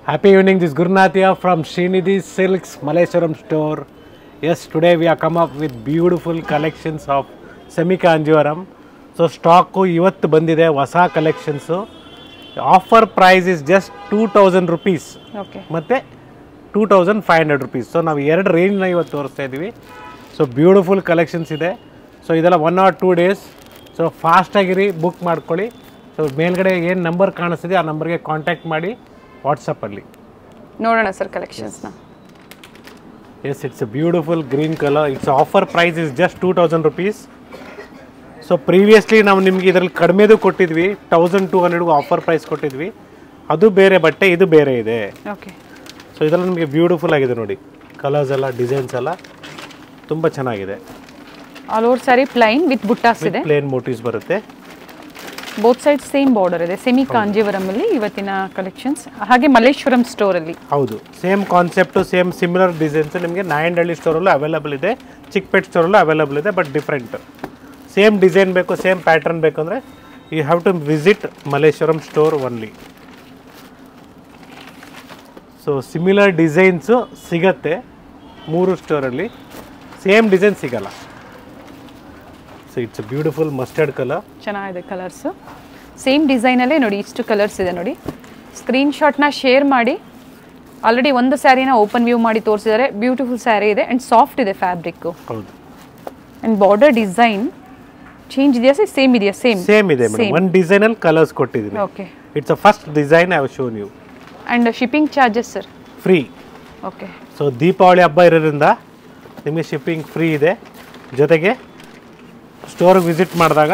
Happy evening, this is Gurnath here from Srinidhi Silks Malleshwaram store. Yes, today we are come up with beautiful collections of semi Kanjivaram. So stock ಇವತ್ತು ಬಂದಿದೆ ಹೊಸ collections offer price is just two thousand rupees okay ಮತ್ತು two thousand five hundred rupees so ನಾವು ಎರಡು ರೇಂಜ್ನ ಇವತ್ತು ತೋರಿಸ್ತಾ ಇದ್ದೀವಿ ಸೊ ಬ್ಯೂಟಿಫುಲ್ ಕಲೆಕ್ಷನ್ಸ್ ಇದೆ ಸೊ ಇದೆಲ್ಲ one or two days so ಫಾಸ್ಟಾಗಿರಿ ಬುಕ್ ಮಾಡ್ಕೊಳ್ಳಿ ಸೊ ಮೇಲ್ಗಡೆ ಏನು ನಂಬರ್ ಕಾಣಿಸ್ತಿದೆ ಆ ನಂಬರ್ಗೆ ಕಾಂಟ್ಯಾಕ್ಟ್ ಮಾಡಿ ವಾಟ್ಸಪ್ಪಲ್ಲಿ ನೋಡೋಣ ಸರ್ ಕಲೆಕ್ಷನ್ಸ್ನ yes it's a beautiful green colour it's offer price is just two thousand rupees so previously ನಾವು ನಿಮ್ಗೆ ಇದರಲ್ಲಿ ಕಡಿಮೆದು ಕೊಟ್ಟಿದ್ವಿ ತೌಸಂಡ್ ಟೂ ಹಂಡ್ರೆಡ್ಗೂ ಆಫರ್ ಪ್ರೈಸ್ ಕೊಟ್ಟಿದ್ವಿ ಅದು ಬೇರೆ ಬಟ್ಟೆ ಇದು ಬೇರೆ ಇದೆ ಓಕೆ ಸೊ ಇದೆಲ್ಲ ನಿಮಗೆ ಬ್ಯೂಟಿಫುಲ್ ಆಗಿದೆ ನೋಡಿ ಕಲರ್ಸ್ ಎಲ್ಲ ಡಿಸೈನ್ಸ್ ಎಲ್ಲ ತುಂಬ ಚೆನ್ನಾಗಿದೆ all over sari plain with ಬುಟ್ಟಾಸ್ ಇದೆ ಪ್ಲೇನ್ ಮೋಟಿವ್ಸ್ ಬರುತ್ತೆ ಬೋತ್ ಸೈಡ್ ಸೇಮ್ ಬಾರ್ಡರ್ ಇದೆ ಸೆಮಿ ಕಾಂಜೀವರಂ ಅಲ್ಲಿ ಇವತ್ತಿನ ಕಲೆಕ್ಷನ್ಸ್ ಹಾಗೆ ಮಲ್ಲೇಶ್ವರಂ ಸ್ಟೋರ್ ಅಲ್ಲಿ ಹೌದು same concept same similar designs ನಿಮಗೆ ನಾಯಂಡಹಳ್ಳಿ ಸ್ಟೋರಲ್ಲೂ ಅವೈಲಬಲ್ ಇದೆ ಚಿಕ್ಕಪೇಟ್ ಸ್ಟೋರಲ್ಲೂ ಅವೈಲಬಲ್ ಇದೆ ಬಟ್ ಡಿಫ್ರೆಂಟ್ ಸೇಮ್ ಡಿಸೈನ್ ಬೇಕು ಸೇಮ್ ಪ್ಯಾಟರ್ನ್ ಬೇಕು ಅಂದರೆ you have to visit Malleshwaram store only so similar designs ಸಿಗತ್ತೆ ಮೂರು ಸ್ಟೋರಲ್ಲಿ ಸೇಮ್ ಡಿಸೈನ್ ಸಿಗಲ್ಲ so it's beautiful mustard colour ಚೆನ್ನಾಗಿದೆ ಕಲರ್ಸ್ ಸೇಮ್ ಡಿಸೈನಲ್ಲೇ ನೋಡಿ ಇಷ್ಟು ಕಲರ್ಸ್ ಇದೆ ನೋಡಿ ಸ್ಕ್ರೀನ್ಶಾಟ್ನ ಶೇರ್ ಮಾಡಿ ಆಲ್ರೆಡಿ ಒಂದು ಸ್ಯಾರಿನ ಓಪನ್ ವ್ಯೂ ಮಾಡಿ ತೋರಿಸಿದ್ದಾರೆ ಬ್ಯೂಟಿಫುಲ್ ಸ್ಯಾರಿ ಇದೆ ಆ್ಯಂಡ್ ಸಾಫ್ಟ್ ಇದೆ ಫ್ಯಾಬ್ರಿಕ್ಕು ಹೌದು ಆ್ಯಂಡ್ ಬಾರ್ಡರ್ ಡಿಸೈನ್ ಚೇಂಜ್ ಇದೆಯಾ ಸರ್ ಸೇಮ್ ಇದೆಯಾ ಸೇಮ್ ಸೇಮ್ ಇದೆ ಮೇಡಮ್ ಒಂದು ಡಿಸೈನಲ್ಲಿ ಕಲರ್ಸ್ ಕೊಟ್ಟಿದ್ದೀನಿ okay it's a first design I shown you and shipping charges sir free okay so Deepavali ಹಬ್ಬ ಇರೋದ್ರಿಂದ ನಿಮಗೆ ಶಿಪ್ಪಿಂಗ್ ಫ್ರೀ ಇದೆ ಜೊತೆಗೆ ಸ್ಟೋರ್ಗೆ ವಿಸಿಟ್ ಮಾಡಿದಾಗ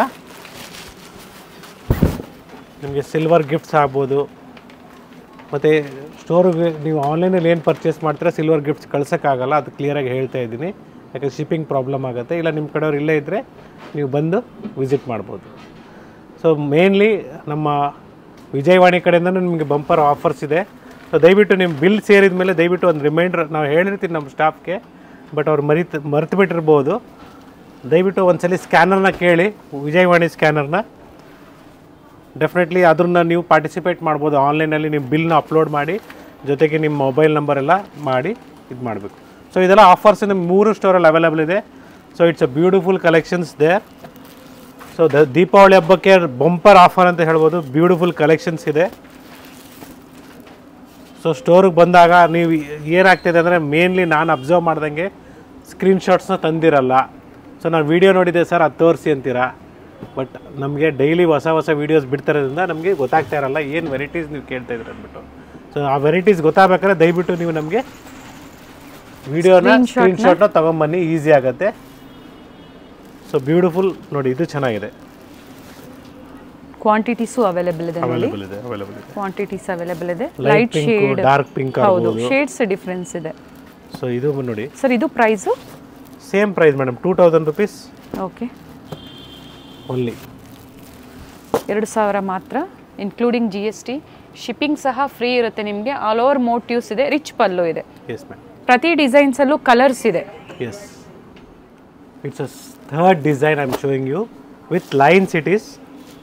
ನಿಮಗೆ ಸಿಲ್ವರ್ ಗಿಫ್ಟ್ಸ್ ಆಗ್ಬೋದು ಮತ್ತು ಸ್ಟೋರ್ಗೆ ನೀವು ಆನ್ಲೈನಲ್ಲಿ ಏನು ಪರ್ಚೇಸ್ ಮಾಡ್ತೀರಾ ಸಿಲ್ವರ್ ಗಿಫ್ಟ್ಸ್ ಕಳ್ಸೋಕ್ಕಾಗಲ್ಲ ಅದು ಕ್ಲಿಯರಾಗಿ ಹೇಳ್ತಾ ಇದ್ದೀನಿ ಯಾಕಂದ್ರೆ ಶಿಪ್ಪಿಂಗ್ ಪ್ರಾಬ್ಲಮ್ ಆಗುತ್ತೆ ಇಲ್ಲ ನಿಮ್ಮ ಕಡೆಯವ್ರು ಇಲ್ಲೇ ಇದ್ದರೆ ನೀವು ಬಂದು ವಿಸಿಟ್ ಮಾಡ್ಬೋದು ಸೊ ಮೇನ್ಲಿ ನಮ್ಮ ವಿಜಯವಾಣಿ ಕಡೆಯಿಂದನೂ ನಿಮಗೆ ಬಂಪರ್ ಆಫರ್ಸ್ ಇದೆ ಸೊ ದಯವಿಟ್ಟು ನಿಮ್ಮ ಬಿಲ್ ಸೇರಿದ ಮೇಲೆ ದಯವಿಟ್ಟು ಒಂದು ರಿಮೈಂಡರ್ ನಾವು ಹೇಳಿರ್ತೀವಿ ನಮ್ಮ ಸ್ಟಾಫ್ಗೆ ಬಟ್ ಅವ್ರು ಮರಿತು ಮರೆತು ಬಿಟ್ಟಿರ್ಬೋದು ದಯವಿಟ್ಟು ಒಂದ್ಸಲಿ ಸ್ಕ್ಯಾನರ್ನ ಕೇಳಿ ವಿಜಯವಾಣಿ ಸ್ಕ್ಯಾನರ್ನ ಡೆಫಿನೆಟ್ಲಿ ಅದನ್ನ ನೀವು ಪಾರ್ಟಿಸಿಪೇಟ್ ಮಾಡ್ಬೋದು ಆನ್ಲೈನಲ್ಲಿ ನಿಮ್ಮ ಬಿಲ್ನ ಅಪ್ಲೋಡ್ ಮಾಡಿ ಜೊತೆಗೆ ನಿಮ್ಮ ಮೊಬೈಲ್ ನಂಬರ್ ಎಲ್ಲ ಮಾಡಿ ಇದು ಮಾಡಬೇಕು ಸೊ ಇದೆಲ್ಲ ಆಫರ್ಸ್ ನಿಮ್ಮ ಮೂರು ಸ್ಟೋರಲ್ಲಿ ಅವೈಲೇಬಲ್ ಇದೆ so it's a beautiful collections there so the Deepavali ಹಬ್ಬಕ್ಕೆ ಬಂಪರ್ ಆಫರ್ ಅಂತ ಹೇಳ್ಬೋದು ಬ್ಯೂಟಿಫುಲ್ ಕಲೆಕ್ಷನ್ಸ್ ಇದೆ ಸೊ ಸ್ಟೋರಿಗೆ ಬಂದಾಗ ನೀವು ಏನಾಗ್ತಿದೆ ಅಂದರೆ ಮೇನ್ಲಿ ನಾನು ಅಬ್ಸರ್ವ್ ಮಾಡ್ದಂಗೆ ಸ್ಕ್ರೀನ್ಶಾಟ್ಸ್ನ ತಂದಿರಲ್ಲ ಸೊ ನಾನು ವೀಡಿಯೋ ನೋಡಿದ್ದೆ ಸರ್ ಅದು ತೋರಿಸಿ ಅಂತೀರಾ ಬಟ್ ನಮಗೆ ಡೈಲಿ ಹೊಸ ಹೊಸ ವೀಡಿಯೋಸ್ ಬಿಡ್ತಿರೋದ್ರಿಂದ ನಮಗೆ ಗೊತ್ತಾಗ್ತಾ ಇರಲ್ಲ ಏನು ವೆರೈಟೀಸ್ ನೀವು ಕೇಳ್ತಾ ಇದ್ದೀರ ಅಂದ್ಬಿಟ್ಟು ಸೊ ಆ ವೆರೈಟೀಸ್ ಗೊತ್ತಾಗಬೇಕಾದ್ರೆ ದಯವಿಟ್ಟು ನೀವು ನಮಗೆ ವಿಡಿಯೋನ ಸ್ಕ್ರೀನ್ಶಾಟ್ನ ತೊಗೊಂಬನ್ನಿ ಈಸಿ ಆಗುತ್ತೆ ಸೊ ಬ್ಯೂಟಿಫುಲ್ ನೋಡಿ ಇದು ಚೆನ್ನಾಗಿದೆ ಕ್ವಾಂಟಿಟೀಸು ಅವೈಲೇಬಲ್ ಇದೆ ನೋಡಿ ಅವೈಲೇಬಲ್ ಇದೆ ಅವೈಲೇಬಲ್ ಇದೆ ಕ್ವಾಂಟಿಟೀಸ್ ಅವೈಲೇಬಲ್ ಇದೆ light light pink shade dark pink ಹೌದು ಆಗ್ಬೋದು ಶೇಡ್ಸ್ ಡಿಫ್ರೆನ್ಸ್ ಇದೆ ಸೊ ಇದು ನೋಡಿ ಸರ್ ಇದು price same price madam two thousand rupees okay only ಎರಡು ಸಾವಿರ ಮಾತ್ರ including G S T shipping ಸಹ ಫ್ರೀ ಇರುತ್ತೆ ನಿಮಗೆ ಆಲ್ ಓವರ್ ಮೋಟಿವ್ಸ್ ಇದೆ ರಿಚ್ ಪಲ್ಲು ಇದೆ ಎಸ್ ಮ್ಯಾಮ್ ಪ್ರತಿ ಡಿಸೈನ್ಸಲ್ಲೂ ಕಲರ್ಸ್ ಇದೆ yes it's a third design I am showing you with lines it is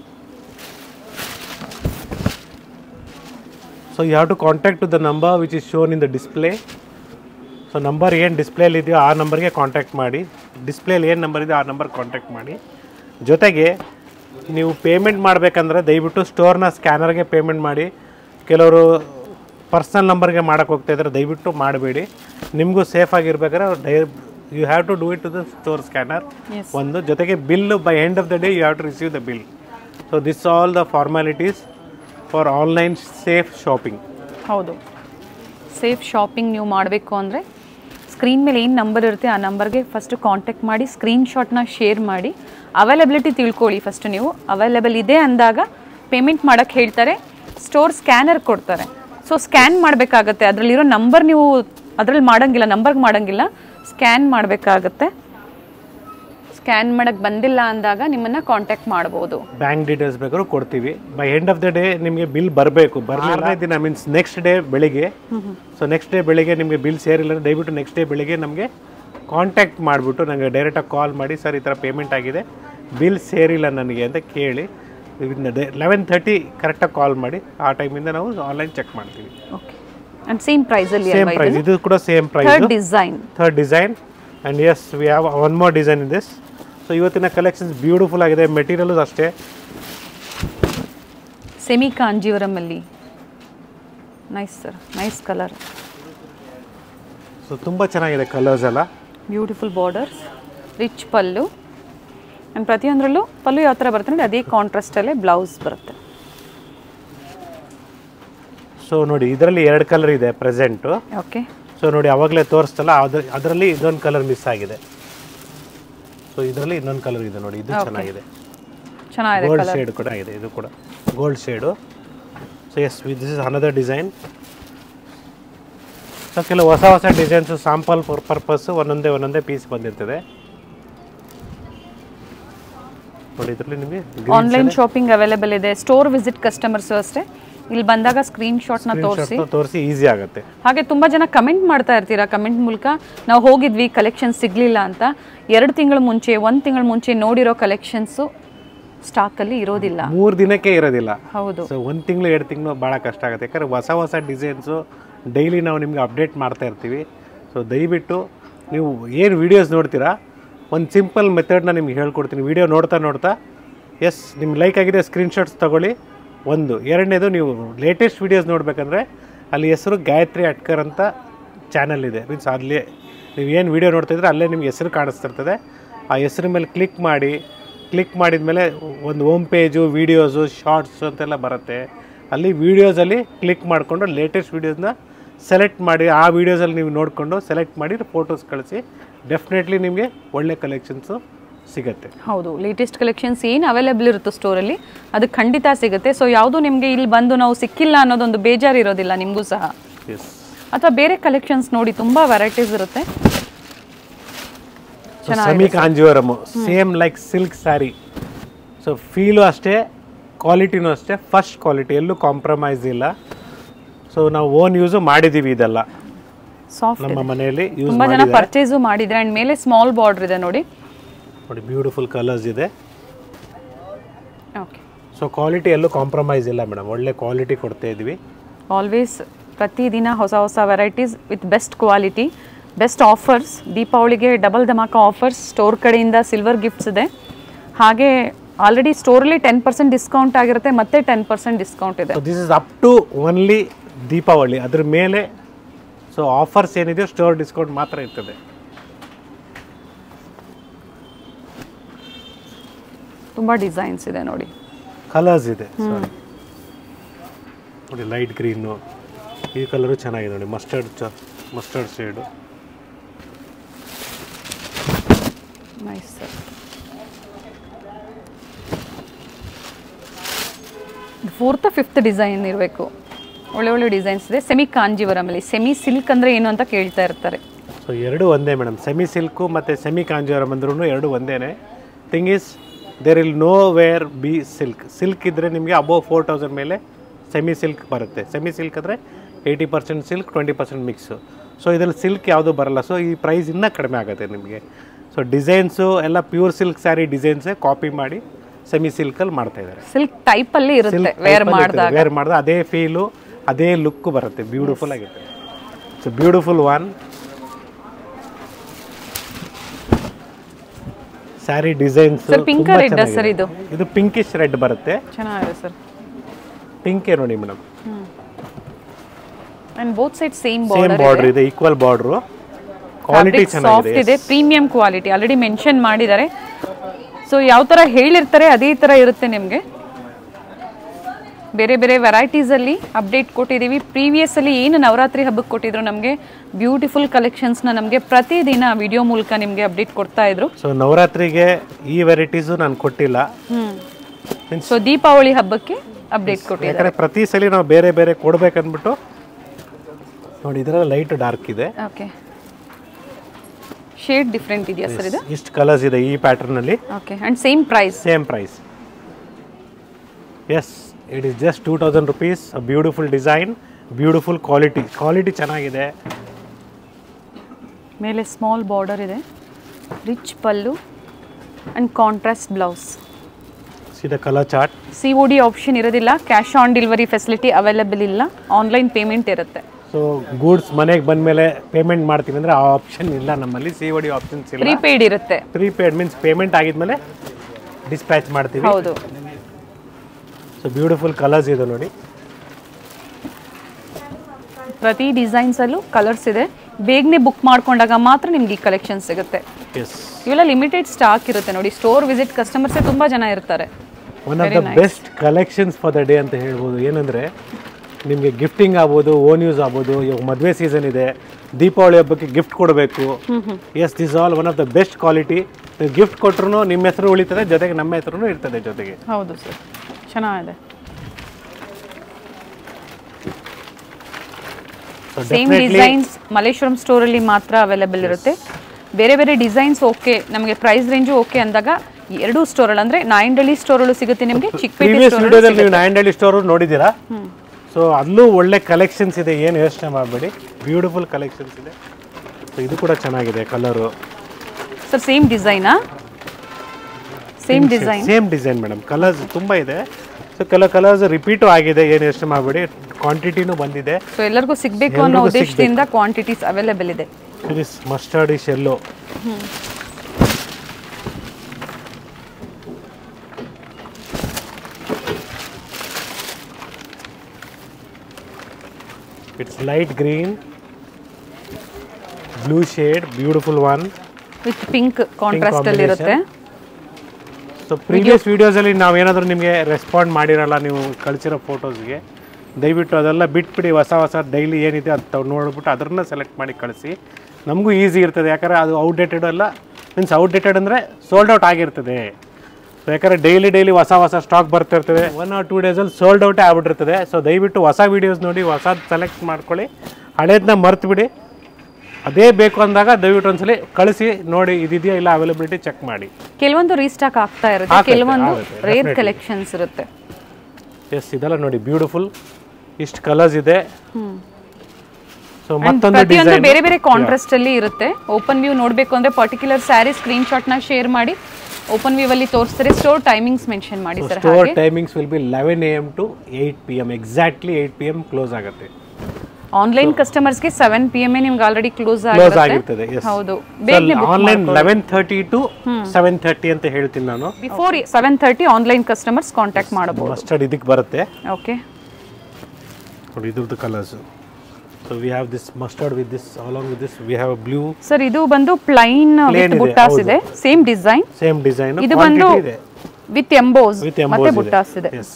so you have to contact to the number which is shown in the display so number ಏನು ಡಿಸ್ಪ್ಲೇಲಿ ಇದೆಯೋ ಆ ನಂಬರ್ಗೆ contact ಮಾಡಿ ಡಿಸ್ಪ್ಲೇಲಿ ಏನು number ಇದೆಯೋ ಆ number contact ಮಾಡಿ ಜೊತೆಗೆ ನೀವು ಪೇಮೆಂಟ್ ಮಾಡಬೇಕಂದ್ರೆ ದಯವಿಟ್ಟು ಸ್ಟೋರ್ನ ಸ್ಕ್ಯಾನರ್ಗೆ ಪೇಮೆಂಟ್ ಮಾಡಿ ಕೆಲವರು ಪರ್ಸ್ನಲ್ ನಂಬರ್ಗೆ ಮಾಡೋಕ್ಕೆ ಹೋಗ್ತಾ ಇದ್ದಾರೆ ದಯವಿಟ್ಟು ಮಾಡಬೇಡಿ ನಿಮಗೂ ಸೇಫ್ ಆಗಿರ್ಬೇಕಾದ್ರೆ ಡೈ you have to do it to the store scanner Yes. ಒಂದು ಜೊತೆಗೆ bill by end of the day you have to receive the bill so this all the formalities for online safe shopping ಹೌದು safe shopping ನೀವು ಮಾಡಬೇಕು ಅಂದರೆ screen ಮೇಲೆ ಏನು number ಇರುತ್ತೆ ಆ ನಂಬರ್ಗೆ ಫಸ್ಟ್ ಕಾಂಟ್ಯಾಕ್ಟ್ ಮಾಡಿ ಸ್ಕ್ರೀನ್ಶಾಟ್ನ ಶೇರ್ ಮಾಡಿ ಅವೈಲಬಿಲಿಟಿ ತಿಳ್ಕೊಳ್ಳಿ ಫಸ್ಟ್ ನೀವು ಅವೈಲೇಬಲ್ ಇದೆ ಅಂದಾಗ ಪೇಮೆಂಟ್ ಮಾಡೋಕ್ಕೆ ಹೇಳ್ತಾರೆ ಸ್ಟೋರ್ ಸ್ಕ್ಯಾನರ್ ಕೊಡ್ತಾರೆ ಸೊ ಸ್ಕ್ಯಾನ್ ಮಾಡಬೇಕಾಗತ್ತೆ ಅದರಲ್ಲಿರೋ ನಂಬರ್ ನೀವು ಅದರಲ್ಲಿ ಮಾಡೋಂಗಿಲ್ಲ ನಂಬರ್ಗೆ ಮಾಡೋಂಗಿಲ್ಲ ಸ್ಕ್ಯಾನ್ ಮಾಡಬೇಕಾಗತ್ತೆ ಸ್ಕ್ಯಾನ್ ಮಾಡೋಕ್ಕೆ ಬಂದಿಲ್ಲ ಅಂದಾಗ ನಿಮ್ಮನ್ನು ಕಾಂಟ್ಯಾಕ್ಟ್ ಮಾಡ್ಬೋದು ಬ್ಯಾಂಕ್ ಡೀಟೇಲ್ಸ್ ಬೇಕಾದ್ರೂ ಕೊಡ್ತೀವಿ by end of the day ನಿಮಗೆ ಬಿಲ್ ಬರಬೇಕು ಬರಲಿಲ್ಲ ದಿನ ಮೀನ್ಸ್ ನೆಕ್ಸ್ಟ್ ಡೇ ಬೆಳಿಗ್ಗೆ ಸೊ ನೆಕ್ಸ್ಟ್ ಡೇ ಬೆಳಿಗ್ಗೆ ನಿಮಗೆ ಬಿಲ್ ಸೇರಿಲ್ಲ ಅಂದ್ರೆ ದಯವಿಟ್ಟು ನೆಕ್ಸ್ಟ್ ಡೇ ಬೆಳಿಗ್ಗೆ ನಮಗೆ ಕಾಂಟ್ಯಾಕ್ಟ್ ಮಾಡಿಬಿಟ್ಟು ನನಗೆ ಡೈರೆಕ್ಟಾಗಿ ಕಾಲ್ ಮಾಡಿ ಸರ್ ಈ ಥರ ಪೇಮೆಂಟ್ ಆಗಿದೆ ಬಿಲ್ ಸೇರಿಲ್ಲ ನನಗೆ ಅಂತ ಕೇಳಿ ಲೆವೆನ್ ಥರ್ಟಿ ಕರೆಕ್ಟಾಗಿ ಕಾಲ್ ಮಾಡಿ ಆ ಟೈಮಿಂದ ನಾವು ಆನ್ಲೈನ್ ಚೆಕ್ ಮಾಡ್ತೀವಿ ಓಕೆ ಅಂಡ್ ಸೇಮ್ ಪ್ರೈಸಲ್ಲಿ ಸೇಮ್ ಅಲ್ವಾ ಪ್ರೈಸ್ ಇದು ಕೂಡ same price third design third design and yes we have one more design in this so ಇವತ್ತಿನ ಕಲೆಕ್ಷನ್ಸ್ ಬ್ಯೂಟಿಫುಲ್ ಆಗಿದೆ ಮೆಟೀರಿಯಲು ಅಷ್ಟೇ ಸೆಮಿ ಕಾಂಜೀವರಂ ಅಲ್ಲಿ nice sir nice colour so ತುಂಬ ಚೆನ್ನಾಗಿದೆ ಕಲರ್ಸ್ ಎಲ್ಲ beautiful borders rich pallu and ಪ್ರತಿಯೊಂದರಲ್ಲೂ ಪಲ್ಲು ಯಾವ ಥರ ಬರುತ್ತೆ ನೋಡಿ ಅದೇ ಕಾಂಟ್ರಾಸ್ಟಲ್ಲೇ ಬ್ಲೌಸ್ ಬರುತ್ತೆ ಸೊ ನೋಡಿ ಇದರಲ್ಲಿ ಎರಡು ಕಲರ್ ಇದೆ ಪ್ರೆಸೆಂಟು ಓಕೆ ಸೊ ನೋಡಿ ಅವಾಗಲೇ ತೋರಿಸ್ತಲ್ಲ ಅದ್ರ ಅದರಲ್ಲಿ ಇದೊಂದು ಕಲರ್ ಮಿಸ್ ಆಗಿದೆ ಸೊ ಇದರಲ್ಲಿ ಇನ್ನೊಂದು ಕಲರ್ ಇದೆ ನೋಡಿ ಇದು ಚೆನ್ನಾಗಿದೆ ಚೆನ್ನಾಗಿದೆ ಗೋಲ್ಡ್ ಕಲರ್ ಶೇಡ್ ಕೂಡ ಇದೆ ಇದು ಕೂಡ gold shade so yes this is another design so ಕೆಲವು ಹೊಸ ಹೊಸ ಡಿಸೈನ್ಸು ಸಾಂಪಲ್ ಫಾರ್ ಪರ್ಪಸ್ ಒಂದೊಂದೇ ಒಂದೊಂದೇ ಪೀಸ್ ಬಂದಿರ್ತದೆ ನೋಡಿ ಇದರಲ್ಲಿ ನಿಮಗೆ ಆನ್ಲೈನ್ ಶಾಪಿಂಗ್ ಅವೈಲೇಬಲ್ ಇದೆ ಸ್ಟೋರ್ ವಿಸಿಟ್ ಕಸ್ಟಮರ್ಸು ಅಷ್ಟೇ ಇಲ್ಲಿ ಬಂದಾಗ ಸ್ಕ್ರೀನ್ ಶಾಟ್ನ ತೋರಿಸಿ ತೋರಿಸಿ ಈಸಿ ಆಗುತ್ತೆ ಹಾಗೆ ತುಂಬ ಜನ ಕಮೆಂಟ್ ಮಾಡ್ತಾ ಇರ್ತೀರಾ ಕಮೆಂಟ್ ಮೂಲಕ ನಾವು ಹೋಗಿದ್ವಿ ಕಲೆಕ್ಷನ್ ಸಿಗಲಿಲ್ಲ ಅಂತ ಎರಡು ತಿಂಗಳ ಮುಂಚೆ ಒಂದು ತಿಂಗಳ ಮುಂಚೆ ನೋಡಿರೋ ಕಲೆಕ್ಷನ್ಸು ಸ್ಟಾಕಲ್ಲಿ ಇರೋದಿಲ್ಲ ಮೂರು ದಿನಕ್ಕೆ ಇರೋದಿಲ್ಲ ಹೌದು ಸೊ ಒಂದು ತಿಂಗಳು ಎರಡು ತಿಂಗಳು ಭಾಳ ಕಷ್ಟ ಆಗುತ್ತೆ ಯಾಕಂದರೆ ಹೊಸ ಹೊಸ ಡಿಸೈನ್ಸು ಡೈಲಿ ನಾವು ನಿಮಗೆ ಅಪ್ಡೇಟ್ ಮಾಡ್ತಾ ಇರ್ತೀವಿ ಸೊ ದಯವಿಟ್ಟು ನೀವು ಏನು ವೀಡಿಯೋಸ್ ನೋಡ್ತೀರಾ ಒಂದು ಸಿಂಪಲ್ ಮೆಥಡ್ನ ನಿಮ್ಗೆ ಹೇಳ್ಕೊಡ್ತೀನಿ ವೀಡಿಯೋ ನೋಡ್ತಾ ನೋಡ್ತಾ ಎಸ್ ನಿಮ್ಗೆ ಲೈಕ್ ಆಗಿದೆ ಸ್ಕ್ರೀನ್ಶಾಟ್ಸ್ ತೊಗೊಳ್ಳಿ ಒಂದು ಎರಡನೇದು ನೀವು ಲೇಟೆಸ್ಟ್ ವೀಡಿಯೋಸ್ ನೋಡಬೇಕಂದ್ರೆ ಅಲ್ಲಿ ಹೆಸರು ಗಾಯತ್ರಿ ಅಟ್ಕರ್ ಅಂತ ಚಾನಲ್ ಇದೆ ಮೀನ್ಸ್ ಅಲ್ಲಿ ನೀವು ಏನು ವೀಡಿಯೋ ನೋಡ್ತಾ ಇದ್ರೆ ಅಲ್ಲೇ ನಿಮ್ಗೆ ಹೆಸರು ಕಾಣಿಸ್ತಿರ್ತದೆ ಆ ಹೆಸರು ಮೇಲೆ ಕ್ಲಿಕ್ ಮಾಡಿ ಕ್ಲಿಕ್ ಮಾಡಿದ ಮೇಲೆ ಒಂದು ಹೋಮ್ ಪೇಜು ವೀಡಿಯೋಸು ಶಾರ್ಟ್ಸ್ ಅಂತೆಲ್ಲ ಬರುತ್ತೆ ಅಲ್ಲಿ ವೀಡಿಯೋಸಲ್ಲಿ ಕ್ಲಿಕ್ ಮಾಡಿಕೊಂಡು ಲೇಟೆಸ್ಟ್ ವೀಡಿಯೋಸ್ನ ಸೆಲೆಕ್ಟ್ ಮಾಡಿ ಆ ವೀಡಿಯೋಸಲ್ಲಿ ನೀವು ನೋಡಿಕೊಂಡು ಸೆಲೆಕ್ಟ್ ಮಾಡಿ ಫೋಟೋಸ್ ಕಳಿಸಿ ಡೆಫಿನೆಟ್ಲಿ ನಿಮಗೆ ಒಳ್ಳೆ ಕಲೆಕ್ಷನ್ಸು ಸಿಗುತ್ತೆ ಹೌದು ಲೇಟೆಸ್ಟ್ ಕಲೆಕ್ಷನ್ಸ್ ಏನು ಅವೈಲೇಬಲ್ ಇರುತ್ತೋ ಸ್ಟೋರಲ್ಲಿ ಅದು ಖಂಡಿತ ಸಿಗುತ್ತೆ ಸೊ ಯಾವುದು ನಿಮಗೆ ಇಲ್ಲಿ ಬಂದು ನಾವು ಸಿಕ್ಕಿಲ್ಲ ಅನ್ನೋದೊಂದು ಬೇಜಾರು ಇರೋದಿಲ್ಲ ನಿಮಗೂ ಸಹ ಎಸ್ ಅಥವಾ ಬೇರೆ ಕಲೆಕ್ಷನ್ಸ್ ನೋಡಿ ತುಂಬ ವೆರೈಟೀಸ್ ಇರುತ್ತೆ semi Kanjivaram same like silk sari so feel ಅಷ್ಟೇ ಕ್ವಾಲಿಟಿನೂ ಅಷ್ಟೇ ಫಸ್ಟ್ ಕ್ವಾಲಿಟಿ ಎಲ್ಲೂ ಕಾಂಪ್ರಮೈಸ್ ಇಲ್ಲ ಸೊ ನಾವು ಓನ್ ಯೂಸು ಮಾಡಿದ್ದೀವಿ ಇದೆಲ್ಲ ಸಾಫ್ಟ್ ನಮ್ಮ ಮನೆಯಲ್ಲಿ ಯೂಸ್ ತುಂಬ ಜನ ಪರ್ಚೇಸು ಮಾಡಿದ್ರೆ ಆ್ಯಂಡ್ ಮೇಲೆ ಸ್ಮಾಲ್ ಬಾರ್ಡರ್ ಇದೆ ನೋಡಿ ನೋಡಿ ಬ್ಯೂಟಿಫುಲ್ ಕಲರ್ಸ್ ಇದೆ ಓಕೆ ಸೊ ಕ್ವಾಲಿಟಿ ಎಲ್ಲೂ ಕಾಂಪ್ರಮೈಸ್ ಇಲ್ಲ ಮೇಡಮ್ ಒಳ್ಳೆ ಕ್ವಾಲಿಟಿ ಕೊಡ್ತಾ ಇದ್ವಿ ಆಲ್ವೇಸ್ ಪ್ರತಿದಿನ ಹೊಸ ಹೊಸ varieties with best quality best offers ದೀಪಾವಳಿಗೆ ಡಬಲ್ ಧಮಾಕ ಆಫರ್ಸ್ ಸ್ಟೋರ್ ಕಡೆಯಿಂದ ಸಿಲ್ವರ್ ಗಿಫ್ಟ್ಸ್ ಇದೆ ಹಾಗೆ ಆಲ್ರೆಡಿ ಸ್ಟೋರಲ್ಲಿ ಟೆನ್ ಪರ್ಸೆಂಟ್ ಡಿಸ್ಕೌಂಟ್ ಆಗಿರುತ್ತೆ ಮತ್ತೆ ಟೆನ್ ಪರ್ಸೆಂಟ್ ಡಿಸ್ಕೌಂಟ್ ಇದೆ so this is up to only Diwali ಅದ್ರ ಮೇಲೆ ಸೊ ಆಫರ್ಸ್ ಏನಿದೆಯೋ ಸ್ಟೋರ್ ಡಿಸ್ಕೌಂಟ್ ಮಾತ್ರ ಇರ್ತದೆ ತುಂಬ ಡಿಸೈನ್ಸ್ ಇದೆ ನೋಡಿ ಕಲರ್ಸ್ ಇದೆ ಸಾರಿ ನೋಡಿ ಲೈಟ್ ಗ್ರೀನು ಈ ಕಲರು ಚೆನ್ನಾಗಿದೆ ನೋಡಿ ಮಸ್ಟರ್ಡ್ ಚ mustard shade nice sir fourth fifth design ಇರಬೇಕು ಒಳ್ಳೆ ಒಳ್ಳೆ ಡಿಸೈನ್ಸ್ ಇದೆ ಸೆಮಿ ಕಾಂಜಿವರಮಲ್ಲಿ ಸೆಮಿ ಸಿಲ್ಕ್ ಅಂದರೆ ಏನು ಅಂತ ಕೇಳ್ತಾ ಇರ್ತಾರೆ ಸೊ ಎರಡು ಒಂದೇ ಮೇಡಮ್ ಸೆಮಿ ಸಿಲ್ಕು ಮತ್ತು ಸೆಮಿ ಕಾಂಜೀವರಂ ಅಂದ್ರೂ ಎರಡು ಒಂದೇನೆ thing is there'll nowhere be silk silk ಇದ್ದರೆ ನಿಮಗೆ ಅಬೋವ್ ಫೋರ್ ತೌಸಂಡ್ ಮೇಲೆ ಸೆಮಿ ಸಿಲ್ಕ್ ಬರುತ್ತೆ ಸೆಮಿ ಸಿಲ್ಕ್ ಅಂದರೆ eighty percent silk twenty percent mix so ಇದರಲ್ಲಿ ಸಿಲ್ಕ್ ಯಾವುದೂ ಬರಲ್ಲ ಸೊ ಈ ಪ್ರೈಸ್ ಇನ್ನೂ ಕಡಿಮೆ ಆಗುತ್ತೆ ನಿಮಗೆ ಸೊ ಡಿಸೈನ್ಸು ಎಲ್ಲ ಪ್ಯೂರ್ ಸಿಲ್ಕ್ ಸ್ಯಾರಿ ಡಿಸೈನ್ಸೇ ಕಾಪಿ ಮಾಡಿ ಸೆಮಿ ಸಿಲ್ಕಲ್ಲಿ ಮಾಡ್ತಾ ಇದ್ದಾರೆ ಸಿಲ್ಕ್ ಟೈಪಲ್ಲಿ ಇರುತ್ತೆ ವೇರ್ ಮಾಡಿದಾಗ ವೇರ್ ಮಾಡಿದಾಗ ಅದೇ ಫೀಲು ಅದೇ ಲುಕ್ ಬರುತ್ತೆ ಬ್ಯೂಟಿಫುಲ್ ಆಗಿರುತ್ತೆ so beautiful one sari designs sir pink red sir ಇದು ಇದು ಪಿಂಕಿಶ್ ರೆಡ್ ಬರುತ್ತೆ ಚೆನ್ನಾಗಿದೆ ಸರ್ ಪಿಂಕೇ ನೋಡಿ madam and both side same same border border ಇದೆ ಈಕ್ವಲ್ ಬಾರ್ಡ್ರು ಕ್ವಾಲಿಟಿ ಸಾಫ್ಟ್ ಚೆನ್ನಾಗಿದೆ ಇದೆ ಪ್ರೀಮಿಯಂ ಕ್ವಾಲಿಟಿ ಆಲ್ರೆಡಿ ಮೆನ್ಷನ್ ಮಾಡಿದ್ದಾರೆ ಸೊ ಯಾವ ಥರ ಹೇಳಿರ್ತಾರೆ ಅದೇ ಥರ ಇರುತ್ತೆ ನಿಮಗೆ ಬೇರೆ ಬೇರೆ ವೆರೈಟೀಸಲ್ಲಿ ಅಪ್ಡೇಟ್ ಕೊಟ್ಟಿದ್ದೀವಿ ಪ್ರೀವಿಯಸ್ಸಲ್ಲಿ ಏನು ನವರಾತ್ರಿ ಹಬ್ಬಕ್ಕೆ ಕೊಟ್ಟಿದ್ರು ನಮಗೆ ಬ್ಯೂಟಿಫುಲ್ ಕಲೆಕ್ಷನ್ಸ್ನ ನಮಗೆ ಪ್ರತಿದಿನ ವಿಡಿಯೋ ಮೂಲಕ ನಿಮಗೆ ಅಪ್ಡೇಟ್ ಕೊಡ್ತಾ ಇದ್ರು ಸೊ ನವರಾತ್ರಿಗೆ ಈ ವೆರೈಟೀಸು ನಾನು ಕೊಟ್ಟಿಲ್ಲ ಸೊ ದೀಪಾವಳಿ ಹಬ್ಬಕ್ಕೆ ಅಪ್ಡೇಟ್ ಕೊಟ್ಟಿದ್ದಾರೆ ಯಾಕಂದರೆ ಪ್ರತಿ ಸಲ ನಾವು ಬೇರೆ ಬೇರೆ ಕೊಡ್ಬೇಕಂದ್ಬಿಟ್ಟು ನೋಡಿ ಇದರಲ್ಲಿ ಲೈಟ್ ಡಾರ್ಕ್ ಇದೆ ಓಕೆ ಶೇಡ್ ಡಿಫ್ರೆಂಟ್ ಇದೆಯಾ ಸರ್ ಇದು ಇಷ್ಟು ಕಲರ್ಸ್ ಇದೆ ಈ ಪ್ಯಾಟರ್ನಲ್ಲಿ okay and same price same price yes it is just two thousand rupees beautiful design beautiful quality quality ಚೆನ್ನಾಗಿದೆ ಮೇಲೆ ಸ್ಮಾಲ್ ಬಾರ್ಡರ್ ಇದೆ rich pallu and contrast blouse ಸೀದಾ colour chart C O D option ಇರೋದಿಲ್ಲ cash on delivery facility available ಇಲ್ಲ online payment ಇರುತ್ತೆ so goods ಮನೆಗೆ ಬಂದಮೇಲೆ payment ಮಾಡ್ತೀನಿ ಅಂದರೆ ಆ ಆಪ್ಷನ್ ಇಲ್ಲ ನಮ್ಮಲ್ಲಿ ಸಿ ಒ ಡಿ ಆಪ್ಷನ್ಸ್ ಇಲ್ಲ ಪ್ರೀಪೇಯ್ಡ್ ಇರುತ್ತೆ ಪ್ರೀಪೇಡ್ ಮೀನ್ಸ್ ಪೇಮೆಂಟ್ ಆಗಿದ್ಮೇಲೆ ಡಿಸ್ಪ್ಯಾಚ್ ಮಾಡ್ತೀವಿ ಹೌದು ಸೊ ಬ್ಯೂಟಿಫುಲ್ ಕಲರ್ಸ್ ಇದೆ ನೋಡಿ ಪ್ರತಿ ಡಿಸೈನ್ಸಲ್ಲೂ ಕಲರ್ಸ್ ಇದೆ ಬೇಗನೆ ಬುಕ್ ಮಾಡ್ಕೊಂಡಾಗ ಮಾತ್ರ ನಿಮ್ಗೆ ಈ ಕಲೆಕ್ಷನ್ ಸಿಗುತ್ತೆ ಎಸ್ ಇವೆಲ್ಲ ಲಿಮಿಟೆಡ್ ಸ್ಟಾಕ್ ಇರುತ್ತೆ ನೋಡಿ ಸ್ಟೋರ್ ವಿಸಿಟ್ ಕಸ್ಟಮರ್ಸೇ ತುಂಬ ಜನ ಇರ್ತಾರೆ one of the best collections for the day ಅಂತ ಹೇಳ್ಬೋದು ಏನಂದರೆ ನಿಮಗೆ ಗಿಫ್ಟಿಂಗ್ ಆಗ್ಬೋದು ಓನ್ ಯೂಸ್ ಆಗ್ಬೋದು ಇವಾಗ ಮದುವೆ ಸೀಸನ್ ಇದೆ ದೀಪಾವಳಿ ಹಬ್ಬಕ್ಕೆ ಗಿಫ್ಟ್ ಕೊಡಬೇಕು yes this all one of the best quality gift ಕೊಟ್ಟರು ನಿಮ್ಮ ಹೆಸರು ಉಳಿತದೆ ಜೊತೆಗೆ ನಮ್ಮ ಹೆಸರು ಇರ್ತದೆ ಜೊತೆಗೆ ಹೌದು ಸರ್ ಚೆನ್ನಾಗಿದೆ ಸೊ ಸೇಮ್ ಡಿಸೈನ್ಸ್ ಮಲ್ಲೇಶ್ವರಂ ಸ್ಟೋರಲ್ಲಿ ಮಾತ್ರ ಅವೈಲೇಬಲ್ ಇರುತ್ತೆ ಬೇರೆ ಬೇರೆ ಡಿಸೈನ್ಸ್ ಓಕೆ ನಮಗೆ ಪ್ರೈಸ್ ರೇಂಜು ಓಕೆ ಅಂದಾಗ ಎರಡೂ ಸ್ಟೋರಲ್ಲಿ ಅಂದರೆ ನಾಯಿಂಡಳ್ಳಿ ಸ್ಟೋರಲ್ಲೂ ಸಿಗುತ್ತೆ ನಿಮಗೆ ಚಿಕ್ಕಪೇಟೆ ಪ್ರೀವಿಯಸ್ ವಿಡಿಯೋದಲ್ಲಿ ನೀವು ನಾಯಂಡಳ್ಳಿ ಸ್ಟೋರ್ ನೋಡಿದ್ದೀರಾ ಸೊ ಅಲ್ಲೂ ಒಳ್ಳೆ ಕಲೆಕ್ಷನ್ಸ್ ಇದೆ ಏನು ಯೋಚನೆ ಮಾಡಬೇಡಿ ಬ್ಯೂಟಿಫುಲ್ ಕಲೆಕ್ಷನ್ಸ್ ಇದೆ ಸೊ ಇದು ಕೂಡ ಚೆನ್ನಾಗಿದೆ ಕಲರು ಸರ್ ಸೇಮ್ ಡಿಸೈನಾ same design same design madam colours ತುಂಬ ಇದೆ ಸೊ ಕೆಲವು ಕಲರ್ಸ್ ರಿಪೀಟು ಆಗಿದೆ ಏನು ಯೋಚನೆ ಮಾಡಬೇಡಿ ಕ್ವಾಂಟಿಟಿನೂ ಬಂದಿದೆ ಸೊ ಎಲ್ಲರಿಗೂ ಸಿಗಬೇಕು ಅನ್ನೋ ಉದ್ದೇಶದಿಂದ ಕ್ವಾಂಟಿಟೀಸ್ ಅವೈಲೇಬಲ್ ಇದೆ this mustardish yellow it's light green blue shade beautiful one with pink contrast ಅಲ್ಲಿ ಇರುತ್ತೆ ಸೊ ಪ್ರೀವಿಯಸ್ ವೀಡಿಯೋಸಲ್ಲಿ ನಾವೇನಾದರೂ ನಿಮಗೆ ರೆಸ್ಪಾಂಡ್ ಮಾಡಿರಲ್ಲ ನೀವು ಕಳಿಸಿರೋ ಫೋಟೋಸ್ಗೆ ದಯವಿಟ್ಟು ಅದೆಲ್ಲ ಬಿಟ್ಬಿಡಿ ಹೊಸ ಹೊಸ ಡೈಲಿ ಏನಿದೆ ಅದು ತಾವು ನೋಡ್ಬಿಟ್ಟು ಅದನ್ನ ಸೆಲೆಕ್ಟ್ ಮಾಡಿ ಕಳಿಸಿ ನಮಗೂ ಈಸಿ ಇರ್ತದೆ ಯಾಕಂದರೆ ಅದು ಔಟ್ಡೇಟೆಡ್ ಅಲ್ಲ ಮೀನ್ಸ್ ಔಟ್ಡೇಟೆಡ್ ಅಂದರೆ ಸೋಲ್ಡ್ ಔಟ್ ಆಗಿರ್ತದೆ ಸೊ ಯಾಕಂದರೆ ಡೈಲಿ ಡೈಲಿ ಹೊಸ ಹೊಸ ಸ್ಟಾಕ್ ಬರ್ತಿರ್ತದೆ ಒನ್ ಆರ್ ಟೂ ಡೇಸಲ್ಲಿ ಸೋಲ್ಡ್ ಔಟೇ ಆಗ್ಬಿಟ್ಟಿರ್ತದೆ ಸೊ ದಯವಿಟ್ಟು ಹೊಸ ವೀಡಿಯೋಸ್ ನೋಡಿ ಹೊಸದು ಸೆಲೆಕ್ಟ್ ಮಾಡ್ಕೊಳ್ಳಿ ಹಳೇದನ್ನ ಮರ್ತು ಬಿಡಿ ಅದೇ ಬೇಕು ಅಂದಾಗ ದಯವಿಟ್ಟು ಒಂದ್ಸಲಿ ಕಳಿಸಿ ನೋಡಿ ಇದಿದೆಯಾ ಇಲ್ಲ ಅವೈಲಬಿಲಿಟಿ ಚೆಕ್ ಮಾಡಿ ಕೆಲವೊಂದು ರೀಸ್ಟಾಕ್ ಆಗ್ತಾ ಇರುತ್ತೆ ಆಗ್ತೈತೆ, ಕೆಲವೊಂದು ಆಗುತ್ತೆ, ರೇರ್ ಕಲೆಕ್ಷನ್ಸ್ ಇರುತ್ತೆ ಎಸ್ ಇದೆಲ್ಲ ನೋಡಿ ಬ್ಯೂಟಿಫುಲ್ ಇಷ್ಟು ಕಲರ್ಸ್ ಇದೆ ಸೊ And ಮತ್ತೊಂದು ಪ್ರತಿಯೊಂದು ಡಿಸೈನ್ ಬೇರೆ ಬೇರೆ ಕಾಂಟ್ರಾಸ್ಟ್ ಅಲ್ಲಿ ಇರುತ್ತೆ ಓಪನ್ ವ್ಯೂ ನೋಡಬೇಕು ಅಂದ್ರೆ ಪರ್ಟಿಕ್ಯುಲರ್ ಸ್ಯಾರಿ ಸ್ಕ್ರೀನ್ ಶಾಟ್ ನ ಶೇರ್ ಮಾಡಿ ಓಪನ್ ವ್ಯೂ ಅಲ್ಲಿ ತೋರಿಸ್ತಾರೆ ಸ್ಟೋರ್ ಟೈಮಿಂಗ್ಸ್ ಮೆನ್ಷನ್ ಮಾಡಿ sir store timings will be eleven A M to eight P M exactly eight P M close ಆಗುತ್ತೆ ಆನ್ಲೈನ್ ಕಸ್ಟಮರ್ಸ್ಗೆ ಸೆವೆನ್ ಪಿ ಎಮ್ ನಿಮ್ಗೆ already close close ಆಗಿರುತ್ತೆ ಆಗಿರ್ತದೆ ಎಸ್ ಹೌದು ಬೇಗನೆ online eleven thirty to seven thirty ಅಂತ ಹೇಳ್ತೀನಿ ನಾನು before seven thirty online customers contact ಮಾಡಬಹುದು ಮಸ್ಟರ್ಡ್ ಇದಕ್ಕೆ ಬರುತ್ತೆ ಓಕೆ ನೋಡಿ ಇದ್ರದ್ದು colours so we have this mustard with this along with this we have blue sir ಇದು ಬಂದು ಪ್ಲೈನ್ Plain ವಿತ್ ಇದೆ, ಬುಟ್ಟಾಸ್ ಹೌದು. ಇದೆ ಸೇಮ್ ಡಿಸೈನ್ ಸೇಮ್ ಡಿಸೈನ್ ಇದು ಬಂದು ಕ್ವಾಂಟಿಟಿ ಇದೆ ವಿತ್ ಎಂಬೋಸ್ ವಿತ್ ಮತ್ತೆ ಎಂಬೋಸ್ ಬುಟ್ಟಾಸ್ ಇದೆ ಎಸ್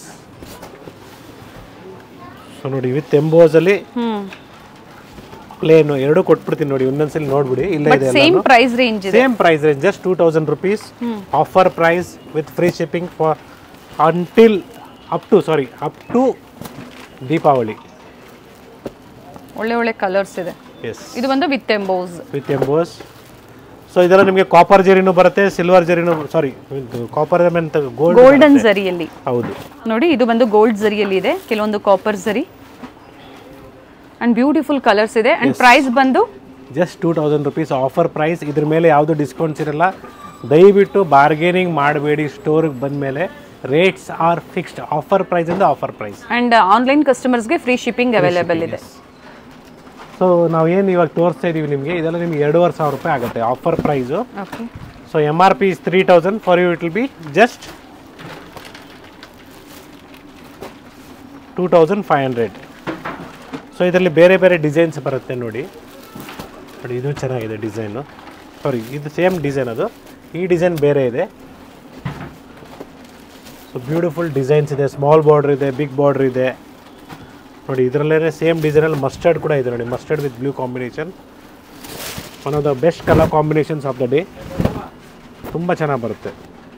ಸೊ ನೋಡಿ ವಿತ್ ಎಂಬೋಸ್ ಅಲ್ಲಿ ಹ್ಮ್ ಪ್ಲೇನ್ ಎರಡು ಕೊಟ್ಬಿಡ್ತೀನಿ ನೋಡಿ ಒಂದೊಂದ್ಸಲಿ ನೋಡ್ಬಿಡಿ ಇಲ್ಲ ಬಟ್ ಇದೆ ಸೇಮ್ ಪ್ರೈಸ್ ರೇಂಜ್ ಇದೆ same price range just two thousand rupees offer price with free shipping for until up to sorry up to Diwali ಒಳ್ಳೆ ಒಳ್ಳೆ ಕಲರ್ಸ್ ಇದೆ ಎಸ್ ಇದು ಬಂದು with emboss with emboss so ಇದೆಲ್ಲ ನಿಮಗೆ ಕಾಪರ್ ಜರಿನೂ ಬರುತ್ತೆ ಸಿಲ್ವರ್ ಜರಿನೂ ಸಾರಿ ಕಾಪರ್ ಅಂತ ಗೋಲ್ಡ್ ಗೋಲ್ಡನ್ ಜರಿಯಲ್ಲಿ ಹೌದು ನೋಡಿ ಇದು ಬಂದು ಗೋಲ್ಡ್ ಜರಿಯಲ್ಲಿ ಇದೆ ಕೆಲವೊಂದು copper zari and beautiful colours ಇದೆ ಅಂಡ್ ಪ್ರೈಸ್ ಬಂದು just two thousand rupees offer price ಇದ್ರ ಮೇಲೆ ಯಾವುದು ಡಿಸ್ಕೌಂಟ್ಸ್ ಇರಲ್ಲ ದಯವಿಟ್ಟು ಬಾರ್ಗೇನಿಂಗ್ ಮಾಡಬೇಡಿ ಸ್ಟೋರಿಗೆ ಬಂದಮೇಲೆ rates are fixed offer price ಇಂದ ಆಫರ್ ಪ್ರೈಸ್ ಅಂಡ್ ಆನ್ಲೈನ್ ಕಸ್ಟಮರ್ಸ್ಗೆ ಫ್ರೀ ಶಿಪ್ಪಿಂಗ್ ಅವೈಲೇಬಲ್ ಇದೆ ಸೊ ನಾವು ಏನು ಇವಾಗ ತೋರಿಸ್ತಾ ಇದೀವಿ ನಿಮಗೆ ಇದೆಲ್ಲ ನಿಮ್ಗೆ ಎರಡೂವರೆ ಸಾವಿರ ರೂಪಾಯಿ ಆಗುತ್ತೆ offer price okay so M R P is three thousand for you it will be just two thousand five hundred so ಇದರಲ್ಲಿ ಬೇರೆ ಬೇರೆ ಡಿಸೈನ್ಸ್ ಬರುತ್ತೆ ನೋಡಿ ನೋಡಿ ಇದು ಚೆನ್ನಾಗಿದೆ ಡಿಸೈನು ಸಾರಿ ಇದು ಸೇಮ್ ಡಿಸೈನ್ ಅದು ಈ ಡಿಸೈನ್ ಬೇರೆ ಇದೆ ಸೊ ಬ್ಯೂಟಿಫುಲ್ ಡಿಸೈನ್ಸ್ ಇದೆ ಸ್ಮಾಲ್ ಬಾರ್ಡ್ರ್ ಇದೆ ಬಿಗ್ ಬಾರ್ಡ್ರ್ ಇದೆ ನೋಡಿ ಇದರಲ್ಲೇ ಸೇಮ್ ಡಿಸೈನಲ್ಲಿ ಮಸ್ಟರ್ಡ್ ಕೂಡ ಇದೆ ನೋಡಿ mustard with blue combination one of the best colour combinations of the day ತುಂಬ ಚೆನ್ನಾಗಿ ಬರುತ್ತೆ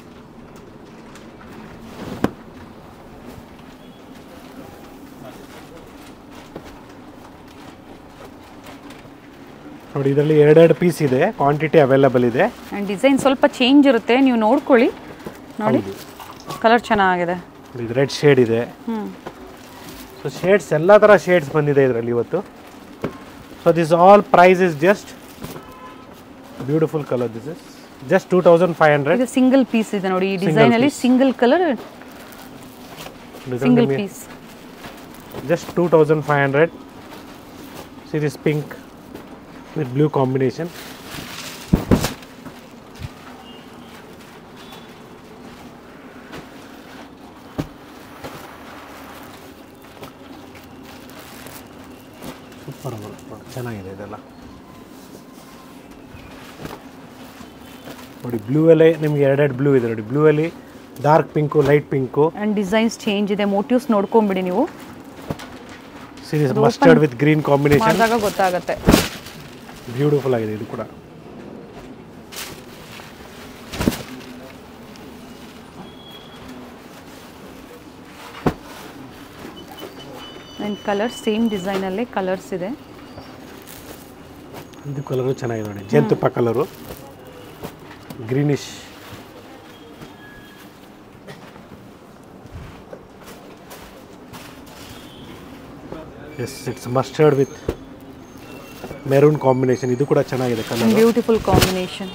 ನೋಡಿ ಇದರಲ್ಲಿ ಎರಡೆರಡು ಪೀಸ್ ಇದೆ ಕ್ವಾಂಟಿಟಿ ಅವೈಲಬಲ್ ಇದೆ ಅಂಡ್ ಡಿಸೈನ್ ಸ್ವಲ್ಪ ಚೇಂಜ್ ಇರುತ್ತೆ ನೀವು ನೋಡ್ಕೊಳ್ಳಿ ನೋಡಿ ಕಲರ್ ಚೆನ್ನಾಗಿದೆ ಇದು ರೆಡ್ ಶೇಡ್ ಇದೆ ಹ್ಮ್ ಸೊ ಶೇಡ್ಸ್ ಎಲ್ಲ ಥರ ಶೇಡ್ಸ್ ಬಂದಿದೆ ಇದರಲ್ಲಿ ಇವತ್ತು so this all price is just beautiful colour this is just two thousand five hundred ಇದು ಸಿಂಗಲ್ ಪೀಸ್ ಇದೆ ನೋಡಿ ಈ ಡಿಸೈನ್ ಅಲ್ಲಿ single colour single piece just two thousand five hundred See this pink with blue combination. Super ಚೆನ್ನಾಗಿದೆ ಇದೆಲ್ಲ ನೋಡಿ blue ಅಲ್ಲೇ ನಿಮ್ಗೆ ಎರಡೆರಡು ಬ್ಲೂ ಇದೆ ನೋಡಿ ಬ್ಲೂ ಅಲ್ಲಿ dark pink light pink and designs change ಇದೆ ಮೋಟಿವ್ಸ್ ನೋಡ್ಕೊಂಬಿಡಿ ನೀವು series mustard with green combination ಮಾಡಿದಾಗ ಗೊತ್ತಾಗತ್ತೆ ಬ್ಯೂಟಿಫುಲ್ ಆಗಿದೆ ಇದು ಕೂಡ ಆ್ಯಂಡ್ ಕಲರ್ಸ್ ಸೇಮ್ ಡಿಸೈನಲ್ಲೇ ಕಲರ್ಸ್ ಇದೆ ಇದು ಕಲರು ಚೆನ್ನಾಗಿದೆ ನೋಡಿ ಜೇನುತುಪ್ಪ colour greenish yes it's mustard with maroon combination ಇದು ಕೂಡ ಚೆನ್ನಾಗಿದೆ colour beautiful combination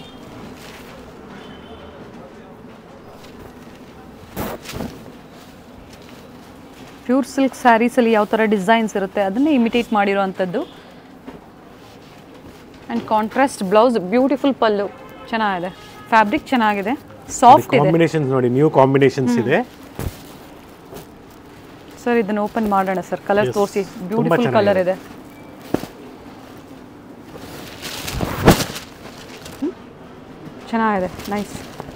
pure silk ಸ್ಯಾರೀಸಲ್ಲಿ ಯಾವ ಥರ ಡಿಸೈನ್ಸ್ ಇರುತ್ತೆ ಅದನ್ನೇ ಇಮಿಟೇಟ್ ಮಾಡಿರೋ ಅಂಥದ್ದು and contrast blouse beautiful pallu ಚೆನ್ನಾಗಿದೆ ಫ್ಯಾಬ್ರಿಕ್ ಚೆನ್ನಾಗಿದೆ ಸಾಫ್ಟ್ ಇದೆ ಕಾಂಬಿನೇಷನ್ಸ್ ನೋಡಿ ನ್ಯೂ ಕಾಂಬಿನೇಷನ್ಸ್ ಇದೆ ಸರ್ ಇದನ್ನ ಓಪನ್ ಮಾಡೋಣ ಸರ್ ಕಲರ್ Yes. ತೋರಿಸಿ ತುಂಬಾ ಬ್ಯೂಟಿಫುಲ್ ಕಲರ್ ಚೆನ್ನಾಗಿದೆ. ಇದೆ ಹ್ಮ್? ಚೆನ್ನಾಗಿದೆ ನೈಸ್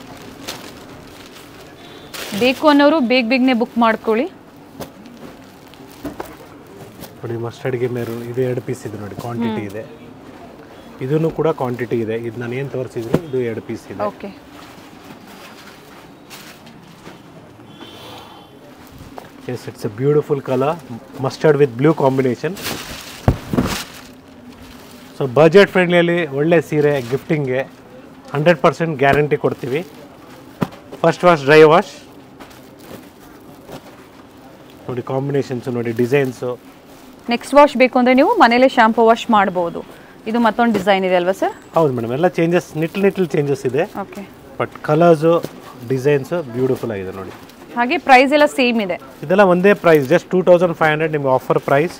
ಬೇಕು ಅನ್ನೋರು ಬೇಗ ಬೇಗನೆ ಬುಕ್ ಮಾಡ್ಕೊಳ್ಳಿ ನೋಡಿ ಮಸ್ಟರ್ಡ್ಗೆ ಮೆರೂನ್ ಇದು ಎರಡು ಪೀಸ್ ಇದೆ ನೋಡಿ ಕ್ವಾಂಟಿಟಿ ಇದೆ ಇದನ್ನು ಕೂಡ ಕ್ವಾಂಟಿಟಿ ಇದೆ ಇದು ನಾನು ಏನು ತೋರಿಸಿದ್ದೀನಿ ಇದು ಎರಡು ಪೀಸ್ ಇದೆ okay yes it's a beautiful colour mustard with blue combination so budget ಫ್ರೆಂಡ್ಲಿಯಲ್ಲಿ ಒಳ್ಳೆ ಸೀರೆ ಗಿಫ್ಟಿಂಗ್ಗೆ ಹಂಡ್ರೆಡ್ ಪರ್ಸೆಂಟ್ ಗ್ಯಾರಂಟಿ ಕೊಡ್ತೀವಿ ಫಸ್ಟ್ ವಾಶ್ ಡ್ರೈ ವಾಶ್ ನೋಡಿ ಕಾಂಬಿನೇಷನ್ಸು ನೋಡಿ ಡಿಸೈನ್ಸು ನೆಕ್ಸ್ಟ್ ವಾಶ್ ಬೇಕು ಅಂದರೆ ನೀವು ಮನೇಲೆ ಶಾಂಪೂ ವಾಶ್ ಮಾಡ್ಬೋದು ಇದು ಮತ್ತೊಂದು ಡಿಸೈನ್ ಇದೆ ಅಲ್ವಾ ಸರ್ ಹೌದು ಮೇಡಮ್ ಎಲ್ಲ ಚೇಂಜಸ್ ನಿಟ್ಲ್ ನಿಟ್ಲ್ ಚೇಂಜಸ್ ಇದೆ okay but colours designs beautiful ಆಗಿದೆ ನೋಡಿ ಹಾಗೆ ಪ್ರೈಸ್ ಎಲ್ಲ ಸೇಮ್ ಇದೆ ಇದೆಲ್ಲ ಒಂದೇ price just two thousand five hundred ನಿಮ್ಗೆ ಆಫರ್ ಪ್ರೈಸ್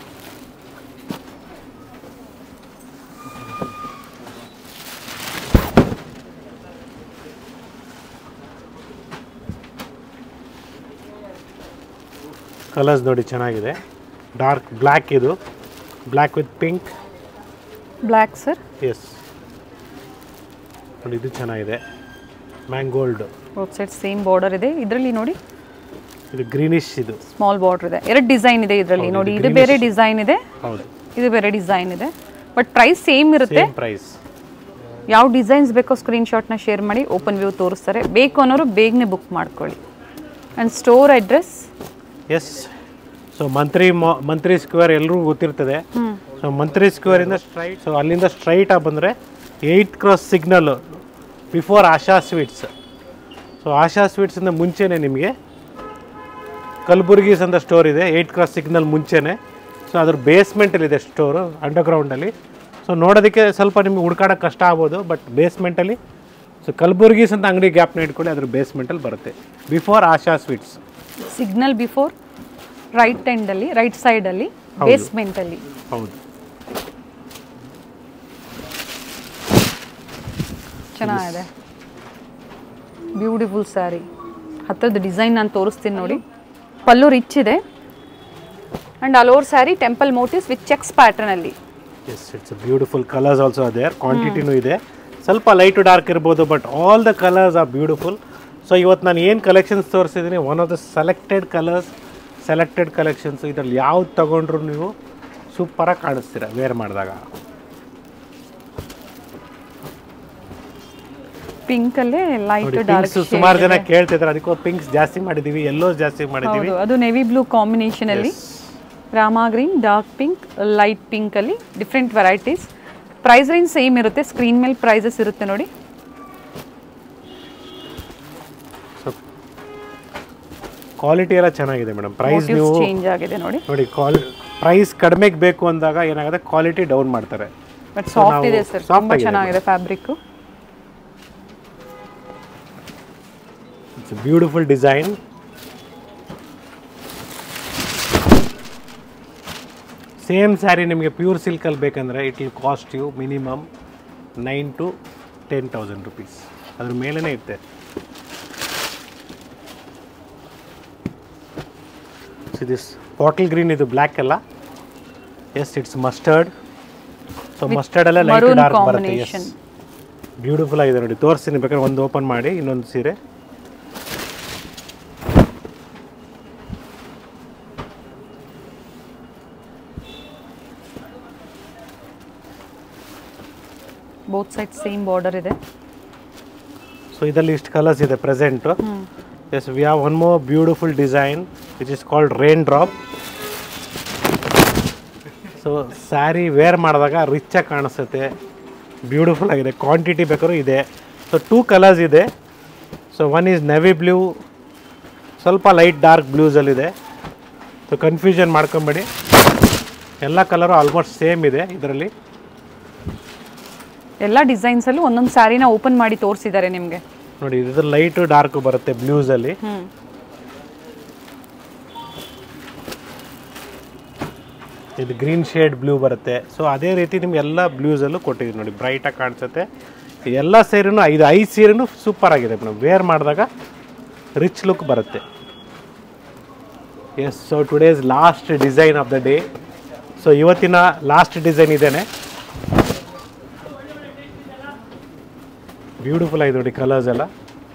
ಕಲರ್ಸ್ ನೋಡಿ ಚೆನ್ನಾಗಿದೆ ಡಾರ್ಕ್ ಬ್ಲ್ಯಾಕ್ ಇದು black with pink black sir yes ನೋಡಿ ಇದು ಚೆನ್ನಾಗಿದೆ ಮ್ಯಾಂಗೋಲ್ಡ್ ರೋಡ್ ಸೈಡ್ ಸೇಮ್ ಬಾರ್ಡರ್ ಇದೆ ಇದರಲ್ಲಿ ನೋಡಿ ಇದು ಗ್ರೀನಿಶ್ ಇದು ಸ್ಮಾಲ್ ಬಾರ್ಡರ್ ಇದೆ ಎರಡು ಡಿಸೈನ್ ಇದೆ ಇದರಲ್ಲಿ ಹೌದು, ನೋಡಿ ಇದು ಇದು ಬೇರೆ ಡಿಸೈನ್ ಇದೆ ಹೌದು ಇದು ಬೇರೆ ಡಿಸೈನ್ ಇದೆ ಬಟ್ ಪ್ರೈಸ್ ಸೇಮ್ ಇರುತ್ತೆ ಸೇಮ್ ಪ್ರೈಸ್ ಯಾವ ಡಿಸೈನ್ಸ್ ಬೇಕೋ ಸ್ಕ್ರೀನ್ಶಾಟ್ನ ಶೇರ್ ಮಾಡಿ ಓಪನ್ ವ್ಯೂ ತೋರಿಸ್ತಾರೆ ಬೇಕು ಅನ್ನೋರು ಬೇಗನೆ ಬುಕ್ ಮಾಡ್ಕೊಳ್ಳಿ and store address yes so Mantri ಮಾ ಮಂತ್ರಿ ಸ್ಕ್ವೇರ್ ಎಲ್ರಿಗೂ ಗೊತ್ತಿರ್ತದೆ ಸೊ ಮಂತ್ರಿ ಸ್ಕ್ವೇರಿಂದ ಸ್ಟ್ರೈಟ್ ಸೊ ಅಲ್ಲಿಂದ ಸ್ಟ್ರೈಟ್ ಆಗಿ ಬಂದರೆ eight cross signal before Asha sweets so Asha ಸ್ವೀಟ್ಸಿಂದ ಮುಂಚೆನೇ ನಿಮಗೆ ಕಲಬುರ್ಗೀಸ್ ಅಂತ ಸ್ಟೋರ್ ಇದೆ ಏಯ್ಟ್ ಕ್ರಾಸ್ ಸಿಗ್ನಲ್ ಮುಂಚೆನೇ ಸೊ ಅದ್ರ ಬೇಸ್ಮೆಂಟಲ್ಲಿದೆ ಸ್ಟೋರು ಅಂಡರ್ಗ್ರೌಂಡಲ್ಲಿ ಸೊ ನೋಡೋದಕ್ಕೆ ಸ್ವಲ್ಪ ನಿಮ್ಗೆ ಹುಡ್ಕಾಡೋಕ್ಕೆ ಕಷ್ಟ ಆಗ್ಬೋದು ಬಟ್ ಬೇಸ್ಮೆಂಟಲ್ಲಿ ಸೊ ಕಲಬುರ್ಗೀಸ್ ಅಂತ ಅಂಗಡಿ ಗ್ಯಾಪ್ನ ಇಟ್ಕೊಳ್ಳಿ ಅದ್ರ ಬೇಸ್ಮೆಂಟಲ್ಲಿ ಬರುತ್ತೆ before Asha sweets signal before right ಎಂಡಲ್ಲಿ ರೈಟ್ ಸೈಡಲ್ಲಿ ಹೌದು. ಬೇಸ್ಮೆಂಟಲ್ಲಿ ಹೌದು ಚೆನ್ನಾಗಿದೆ ಬ್ಯೂಟಿಫುಲ್ ಸ್ಯಾರಿ ಹತ್ರದ ಡಿಸೈನ್ ನಾನು ತೋರಿಸ್ತೀನಿ ನೋಡಿ ಪಲ್ಲು ರಿಚ್ ಇದೆ and all over sari temple motifs with checks ಪ್ಯಾಟರ್ನಲ್ಲಿ yes it's beautiful colours also ಅದೇ ಕ್ವಾಂಟಿಟಿನೂ ಇದೆ ಸ್ವಲ್ಪ ಲೈಟ್ ಡಾರ್ಕ್ ಇರ್ಬೋದು but all the colours are beautiful so ಇವತ್ತು ನಾನು ಏನು ಕಲೆಕ್ಷನ್ಸ್ ತೋರಿಸಿದ್ದೀನಿ one of the selected colours selected collections ಇದರಲ್ಲಿ ಯಾವ್ದು ತಗೊಂಡ್ರು ನೀವು ಸೂಪರಾಗಿ ಕಾಣಿಸ್ತೀರ ವೇರ್ ಮಾಡಿದಾಗ ಪಿಂಕಲ್ಲೇ ಲೈಟ್ ನೋಡಿ ಡಾರ್ಕ್ ಪಿಂಕ್ಸ್ ಸುಮಾರು ಜನ ಕೇಳ್ತಿದ್ದಾರೆ ಅದಕ್ಕೆ ಪಿಂಕ್ಸ್ ಜಾಸ್ತಿ ಮಾಡಿದ್ದೀವಿ ಎಲ್ಲೋ ಜಾಸ್ತಿ ಮಾಡಿದ್ದೀವಿ ಹೌದು ಅದು ನೆವಿ ಬ್ಲೂ ಕಾಂಬಿನೇಷನ್ ಅಲ್ಲಿ Rama green dark pink light pink ಅಲ್ಲಿ different varieties price range same ಇರುತ್ತೆ ಸ್ಕ್ರೀನ್ ಮೇಲೆ ಪ್ರೈಸಸ್ ಇರುತ್ತೆ ನೋಡಿ ಕ್ವಾಲಿಟಿ ಎಲ್ಲ ಚೆನ್ನಾಗಿದೆ ಮೇಡಮ್ ಪ್ರೈಸ್ ನೀವು ಚೇಂಜ್ ಆಗಿದೆ ನೋಡಿ ನೋಡಿ ಕ್ವಾಲಿ ಪ್ರೈಸ್ ಕಡಿಮೆಗೆ ಬೇಕು ಅಂದಾಗ ಏನಾಗುತ್ತೆ ಕ್ವಾಲಿಟಿ ಡೌನ್ ಮಾಡ್ತಾರೆ ಬಟ್ ಸಾಫ್ಟ್ ನಾವು ಇದೆ ಸರ್ soft ತುಂಬಾ ಆಗಿದೆ ಚೆನ್ನಾಗಿದೆ fabric it's beautiful design same sari ನಿಮಗೆ ಪ್ಯೂರ್ ಸಿಲ್ಕಲ್ಲಿ ಬೇಕಂದರೆ it will cost you minimum nine to ten thousand rupees ಅದ್ರ ಮೇಲೇ ಇರುತ್ತೆ ದಿಸ್ ಬಾಟಲ್ ಗ್ರೀನ್ ಇದು ಬ್ಲ್ಯಾಕ್ ಅಲ್ಲ yes it's mustard so mustard ಅಲ್ಲ ಲೈಟ್ maroon ಡಾರ್ಕ್ ಬರುತ್ತೆ ಎಸ್ combination. ಬ್ಯೂಟಿಫುಲ್ ಆಗಿದೆ ನೋಡಿ ತೋರಿಸ್ತೀನಿ ಬೇಕಾದ್ರೆ ಒಂದು ಓಪನ್ ಮಾಡಿ ಇನ್ನೊಂದು ಸೀರೆ ಬೋತ್ ಸೈಡ್ ಸೇಮ್ ಬಾರ್ಡರ್ ಇದೆ ಸೊ ಇದರಲ್ಲಿ ಇಷ್ಟು ಕಲರ್ಸ್ ಇದೆ present yes we have one more beautiful design which is called raindrop so sari wear ಮಾಡಿದಾಗ ರಿಚಾಗಿ ಕಾಣಿಸುತ್ತೆ ಬ್ಯೂಟಿಫುಲ್ ಆಗಿದೆ ಕ್ವಾಂಟಿಟಿ ಬೇಕಾದ್ರೂ ಇದೆ ಸೊ ಟೂ ಕಲರ್ಸ್ ಇದೆ so one is navy blue ಸ್ವಲ್ಪ ಲೈಟ್ ಡಾರ್ಕ್ ಬ್ಲೂಸಲ್ಲಿದೆ ಸೊ ಕನ್ಫ್ಯೂಷನ್ ಮಾಡ್ಕೊಂಬೇಡಿ ಎಲ್ಲ ಕಲರು ಆಲ್ಮೋಸ್ಟ್ ಸೇಮ್ ಇದೆ ಇದರಲ್ಲಿ ಎಲ್ಲ ಡಿಸೈನ್ಸಲ್ಲೂ ಒಂದೊಂದು ಸ್ಯಾರಿನ ಓಪನ್ ಮಾಡಿ ತೋರಿಸಿದ್ದಾರೆ ನಿಮಗೆ ನೋಡಿ ಇದು ಲೈಟು ಡಾರ್ಕ್ ಬರುತ್ತೆ ಬ್ಲೂಸಲ್ಲಿ ಹ್ಞೂ ಇದು ಗ್ರೀನ್ ಶೇಡ್ ಬ್ಲೂ ಬರುತ್ತೆ ಸೊ ಅದೇ ರೀತಿ ನಿಮ್ಗೆ ಎಲ್ಲ ಬ್ಲೂಸಲ್ಲೂ ಕೊಟ್ಟಿದ್ದೀವಿ ನೋಡಿ ಬ್ರೈಟಾಗಿ ಕಾಣಿಸುತ್ತೆ ಈ ಎಲ್ಲ ಸೀರೆನೂ ಇದು ಐದು ಸೀರೆನೂ ಸೂಪರ್ ಆಗಿದೆ ಮೇಡಮ್ ವೇರ್ ಮಾಡಿದಾಗ ರಿಚ್ ಲುಕ್ ಬರುತ್ತೆ yes so today's last design of the day so ಇವತ್ತಿನ ಲಾಸ್ಟ್ ಡಿಸೈನ್ ಇದೇನೆ ಬ್ಯೂಟಿಫುಲ್ ಆಗಿದೆ ನೋಡಿ ಕಲರ್ಸ್ ಎಲ್ಲ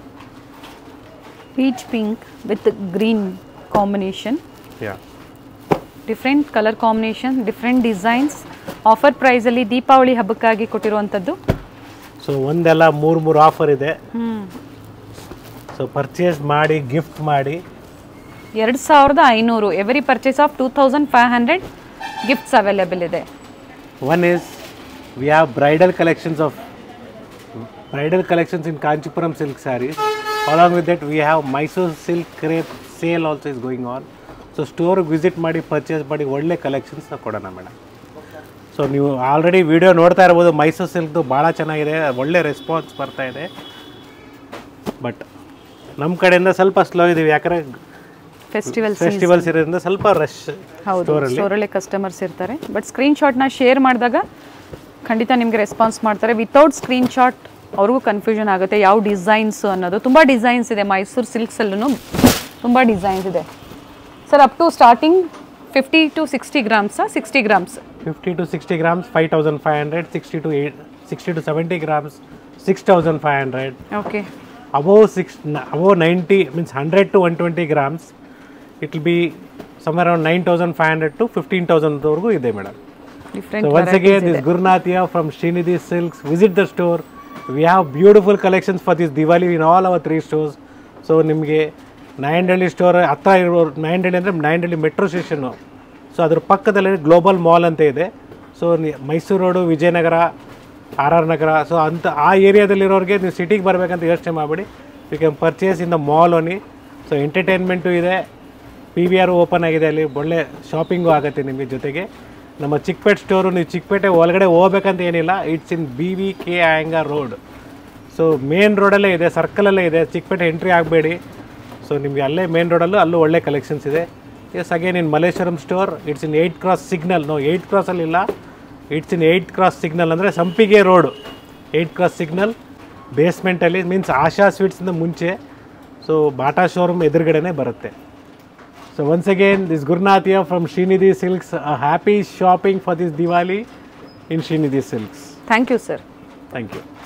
peach pink with green combination ya different colour combination different designs offer ಪ್ರೈಸಲ್ಲಿ ದೀಪಾವಳಿ ಹಬ್ಬಕ್ಕಾಗಿ ಕೊಟ್ಟಿರುವಂಥದ್ದು ಸೊ ಒಂದೆಲ್ಲ ಮೂರು ಮೂರು ಆಫರ್ ಇದೆ ಹ್ಞೂ ಸೊ ಪರ್ಚೇಸ್ ಮಾಡಿ ಗಿಫ್ಟ್ ಮಾಡಿ ಎರಡು ಸಾವಿರದ ಐನೂರು every purchase of two thousand five hundred gifts available ಇದೆ One is we have bridal collections of bridal collections in Kanchipuram silk sarees. Along with that, we have Mysore silk crepe sale also is going on. So ಸ್ಟೋರ್ಗೆ visit ಮಾಡಿ purchase ಮಾಡಿ ಒಳ್ಳೆ collections ಕೊಡೋಣ madam so ನೀವು already video ನೋಡ್ತಾ ಇರ್ಬೋದು ಮೈಸೂರು ಸಿಲ್ಕ್ದು ಭಾಳ ಚೆನ್ನಾಗಿದೆ ಒಳ್ಳೆ ರೆಸ್ಪಾನ್ಸ್ ಬರ್ತಾ ಇದೆ ಬಟ್ ನಮ್ಮ ಕಡೆಯಿಂದ ಸ್ವಲ್ಪ ಸ್ಲೋ ಇದೀವಿ ಯಾಕಂದರೆ ಫೆಸ್ಟಿವಲ್ ಫೆಸ್ಟಿವಲ್ಸ್ ಇರೋದ್ರಿಂದ ಸ್ವಲ್ಪ ರಶ್ ಹೌದು ಸ್ಟೋರಲ್ಲಿ ಸ್ಟೋರಲ್ಲೇ ಕಸ್ಟಮರ್ಸ್ ಇರ್ತಾರೆ ಬಟ್ ಸ್ಕ್ರೀನ್ಶಾಟ್ನ ಶೇರ್ ಮಾಡಿದಾಗ ಖಂಡಿತ ನಿಮಗೆ ರೆಸ್ಪಾನ್ಸ್ ಮಾಡ್ತಾರೆ ವಿತೌಟ್ ಸ್ಕ್ರೀನ್ಶಾಟ್ ಅವ್ರಿಗೂ ಕನ್ಫ್ಯೂಷನ್ ಆಗುತ್ತೆ ಯಾವ ಡಿಸೈನ್ಸ್ ಅನ್ನೋದು ತುಂಬ ಡಿಸೈನ್ಸ್ ಇದೆ ಮೈಸೂರು ಸಿಲ್ಕ್ಸಲ್ಲೂ ತುಂಬ ಡಿಸೈನ್ಸ್ ಇದೆ sir up to starting fifty to sixty ಗ್ರಾಮ್ಸಾ sixty grams fifty to sixty grams five thousand five hundred sixty to eight sixty to seventy grams six thousand five hundred okay above six above ninety means hundred to one twenty grams it will be somewhere around nine thousand five hundred to fifteen ತೌಸಂಡ್ವರೆಗೂ ಇದೆ madam so different ones again this ಗುರುನಾಥಿಯಾ from Srinidhi Silks visit the store V have beautiful collections for this Diwali in all our three stores so ನಿಮಗೆ Nayandahalli store ಹತ್ರ ಇರೋ ನಾಯಂಡಹಳ್ಳಿ ಅಂದರೆ Nayandahalli metro station so ಅದ್ರ ಪಕ್ಕದಲ್ಲಿ global mall ಅಂತ ಇದೆ so Mysuru road Vijayanagar R R Nagar so ಅಂತ ಆ ಏರಿಯಾದಲ್ಲಿರೋರಿಗೆ ನೀವು ಸಿಟಿಗೆ ಬರಬೇಕಂತ ಯೋಚನೆ ಮಾಡಬೇಡಿ you can purchase in the mall only so entertainment ಇದೆ ಪಿ ವಿ ಆರ್ ಓಪನ್ ಆಗಿದೆ ಅಲ್ಲಿ ಒಳ್ಳೆ ಶಾಪಿಂಗು ಆಗುತ್ತೆ ನಿಮಗೆ ಜೊತೆಗೆ ನಮ್ಮ ಚಿಕ್ಕಪೇಟೆ ಸ್ಟೋರು ನೀವು ಚಿಕ್ಕಪೇಟೆ ಒಳಗಡೆ ಹೋಗ್ಬೇಕಂತ ಏನಿಲ್ಲ it's in B V K Iyengar road so main ರೋಡಲ್ಲೇ ಇದೆ ಸರ್ಕಲಲ್ಲೇ ಇದೆ ಚಿಕ್ಕಪೇಟೆ ಎಂಟ್ರಿ ಆಗಬೇಡಿ ಸೊ ನಿಮಗೆ ಅಲ್ಲೇ ಮೇನ್ ರೋಡಲ್ಲೂ ಅಲ್ಲೂ ಒಳ್ಳೆ ಕಲೆಕ್ಷನ್ಸ್ ಇದೆ yes again in Malleshwaram store it's in eight cross signal no eight ಕ್ರಾಸಲ್ಲಿ ಇಲ್ಲ it's in eight cross signal ಅಂದರೆ Sampige road eight cross signal ಬೇಸ್ಮೆಂಟಲ್ಲಿ ಮೀನ್ಸ್ ಆಶಾ ಸ್ವೀಟ್ಸಿಂದ ಮುಂಚೆ ಸೊ ಬಾಟಾ ಶೋರೂಮ್ ಎದುರುಗಡೆನೇ ಬರುತ್ತೆ So once again, this Gurnath here from Srinidhi Silks. A happy shopping for this Diwali in Srinidhi Silks. Thank you sir Thank you.